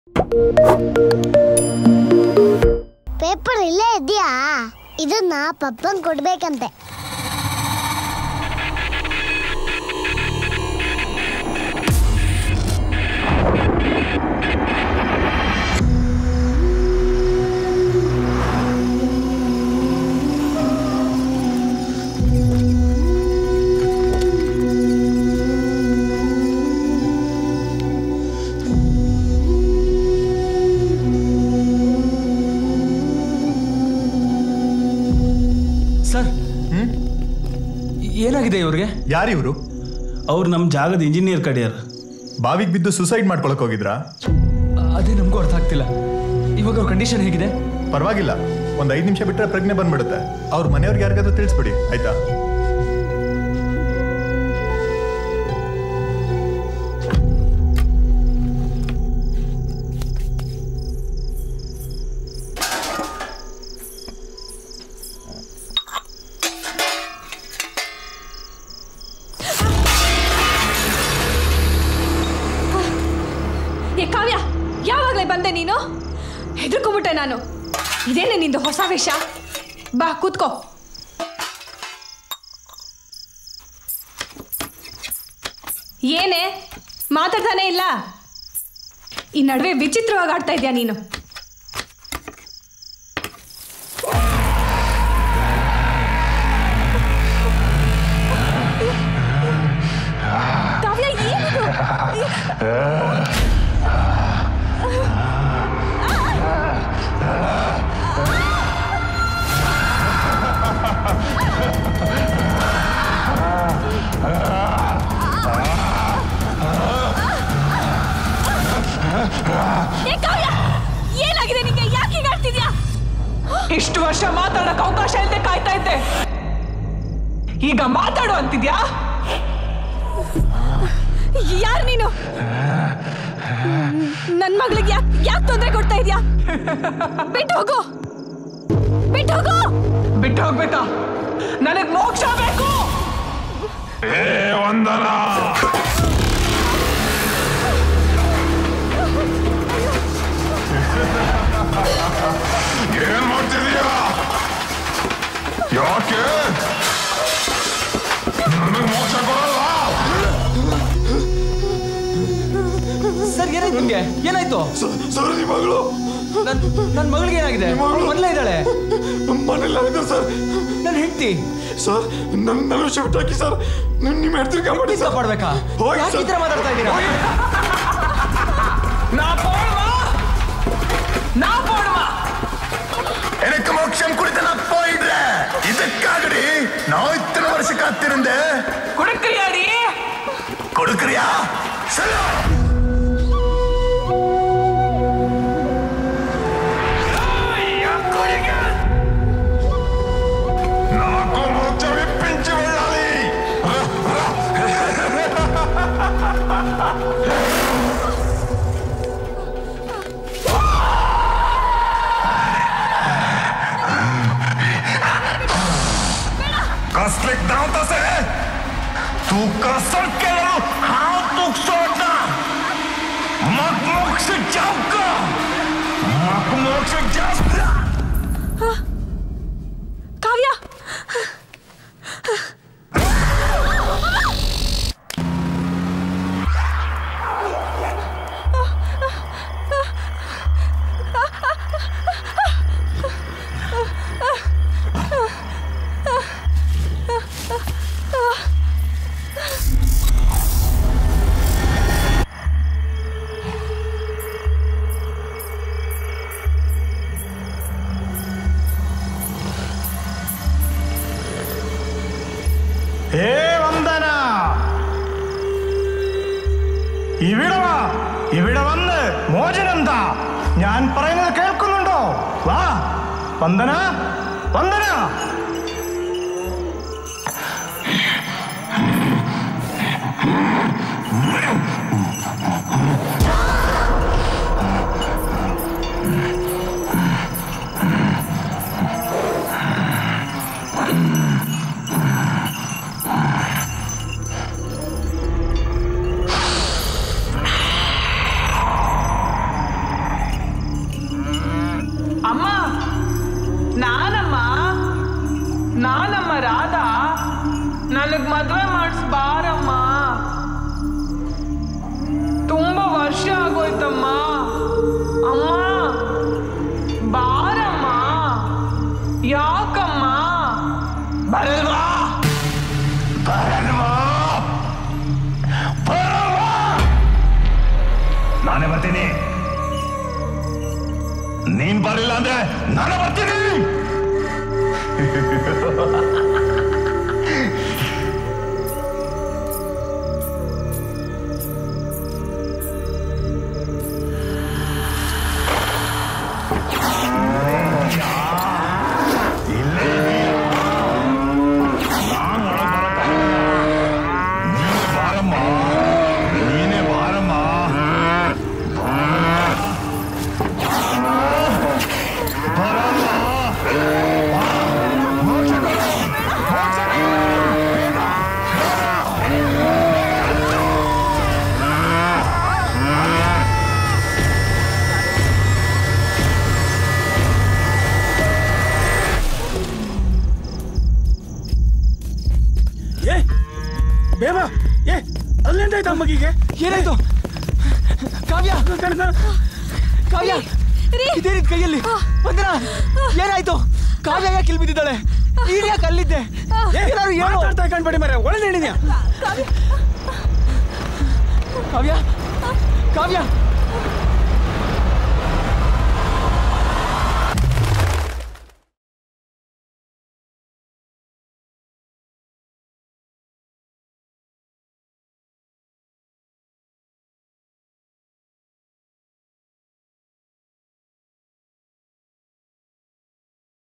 Paper ಇಲ್ಲೇ ಇದೆಯಾ ಇದನ್ನ ಪಪ್ಪನ್ ಕೊಡ್ಬೇಕಂತೆ ಸರ್ ಏನಾಗಿದೆ ಇವ್ರಿಗೆ ಯಾರು ಇವರು ಅವ್ರು ನಮ್ಮ ಜಾಗದ ಇಂಜಿನಿಯರ್ ಕಡೆಯರ್ ಬಾವಿಗೆ ಬಿದ್ದು ಸುಸೈಡ್ ಮಾಡ್ಕೊಳಕ್ ಹೋಗಿದ್ರಾ ಅದೇ ನಮಗೂ ಅರ್ಥ ಆಗ್ತಿಲ್ಲ ಇವಾಗ ಅವ್ರ ಕಂಡೀಷನ್ ಹೇಗಿದೆ ಪರವಾಗಿಲ್ಲ ಒಂದ್ ಐದ್ ನಿಮಿಷ ಬಿಟ್ರೆ ಪ್ರಜ್ಞೆ ಬಂದ್ಬಿಡುತ್ತೆ ಅವ್ರ ಮನೆಯವ್ರಿಗೆ ಯಾರಿಗಾದ್ರೂ ತಿಳಿಸ್ಬಿಡಿ ಆಯ್ತಾ ಏ ಕಾವ್ಯ ಯಾವಾಗಲೇ ಬಂದೆ ನೀನು ಹೆದರ್ಕೊಂಬಿಟ್ಟೆ ನಾನು ಇದೇನೆ ನಿಂದು ಹೊಸ ವೇಷ ಬಾ ಕೂತ್ಕೋ ಏನೇ ಮಾತಾಡ್ತಾನೆ ಇಲ್ಲ ಈ ನಡುವೆ ವಿಚಿತ್ರವಾಗಿ ಆಡ್ತಾ ಇದೆಯಾ ನೀನು ಕಾವ್ಯ ಏನಿದು ಏ ಕಾವ್ಯ ಏನಾಗಿದೆ ನಿಂಗೆ ಯಾಕೆ ಹೀಗೆ ಆಡ್ತಿದ್ಯಾ ಇಷ್ಟು ವರ್ಷ ಮಾತಾಡಕ್ ಅವಕಾಶ ಇಲ್ಲದೆ ಕಾಯ್ತಾ ಇದ್ದೆ ಈಗ ಮಾತಾಡು ಅಂತಿದ್ಯಾ ಯಾರು ನೀನು ನನ್ನ ಮಗಳಿಗೆ ಯಾಕೆ ಯಾಕೆ ತೊಂದರೆ ಕೊಡ್ತಾ ಇದೀಯಾ ಬಿಟ್ಟು ಹೋಗು ಬಿಟ್ಟು ಹೋಗು ಬಿಟ್ಟು ಹೋಗ್ಬೇಕಾ ನನಗ್ ಮೋಕ್ಷ ಬೇಕು ಏನ್ ಮಾಡ್ತಿದೀಯ ಯಾಕೆ ನನಗ್ ಮೋಕ್ಷ ಕೊಡಲ್ಲ ಸರ್ ಏನಾಯ್ತು ನಿಮ್ಗೆ ಏನಾಯ್ತು ಸರ್ ನಿಮ್ಮ ಮಗಳು ನನ್ ನನ್ನ ಮಗಳಿಗೆ ಏನಾಗಿದೆ ಮೊದಲೇ ಇದ್ದಾಳೆ ಮನೆಲ್ಲ ಇದ್ದಾರೆ ಸರ್ ನನ್ನ ಹೆಂಡತಿ ಸರ್ ನನ್ನ ನನ್ನ ವಿಷಯ ಬಿಟ್ಟಾಕಿ ಸರ್ ನಿಮ್ ನಿಮ್ಮ ಹೆಡ್ತಿರ್ ಕಾಪಾಡಿ ಸರ್ ಕಾಪಾಡ್ಬೇಕಾ ಹೋಗಿ ಯಾಕೆ ಈ ಸರ್. ಥರ ಮಾತಾಡ್ತಾ ಇದ್ದೀರಾ ನಾ போடுமா நா போடுமா எனக்கு மோட்சம் கொடுத்து நான் போயிடுறேன் இதுக்காகடி நான் இத்தனை வருஷம் காத்திருந்தேன் குடுக்கறியாடி கொடுக்கறியா சொல்லு నాకు మోక్షం ఇప్పించి వెళ్ళాలి कसलिक धावता से तू कसर केलं हाव तू सोडला मग मोक्ष जाऊ का मग मोक्ष जाऊ ಕಾವ್ಯ ഏ വന്ദന ഇവിടെ വാ ഇവിടെ വന്ന് മോചനം താ ഞാൻ പറയുന്നത് കേൾക്കുന്നുണ്ടോ വാ വന്ദന വന്ദന ನನಗ್ ಮದ್ವೆ ಮಾಡಿಸ್ ಬಾರಮ್ಮ ತುಂಬಾ ವರ್ಷ ಆಗೋಯ್ತಮ್ಮ ಅಮ್ಮ ಬಾರಮ್ಮ ಯಾಕಮ್ಮ ಬರಲ್ವಾ ಬರಲ್ವಾ ಬರಲ್ವಾ ನಾನೇ ಬರ್ತೀನಿ ನೀನ್ ಬರಲಿಲ್ಲ ಅಂದ್ರೆ ನಾನೇ ಬರ್ತೀನಿ ಇಲ್ಲೇ ಇದೀಯ. ನಾನ್ ಒಳಗ್ ಬರಕ್ಕಾಗಲ್ಲ. ನೀನೇ ಬಾರಮ್ಮ ನೀನೇ ಬಾರಮ್ಮ ಬರಲ್ಲ ಬಾ. ಮೋಕ್ಷ ಕೊಡು. ಮೋಕ್ಷ ಕೊಡು. ಬೇಗ. ಏ ಬೇಮ ಏ ಅಲ್ಲೇಂದಾಯ್ತು ಮಗಿಗೆ ಏನಾಯ್ತು ಕಾವ್ಯ ಕಾವ್ಯ ಇದೇನಿದ್ ಕೈಯಲ್ಲಿ ವಂದನ ಏನಾಯ್ತು ಕಾವ್ಯ ಯಾಕೆ ಇಲ್ಲಿ ಬಿದ್ದಿದ್ದಾಳೆ ನೀನ್ ಯಾಕೆ ಅಲ್ಲಿದ್ದೆ ಏನಾದ್ರು ಏನು ಮಾತಾಡ್ತಾ ಕಾಣ್ಬೇಡಿ ಮರೆ ಒಳಗೆ ಹೇಳಿದ್ಯಾ ಕಾವ್ಯ ಕಾವ್ಯ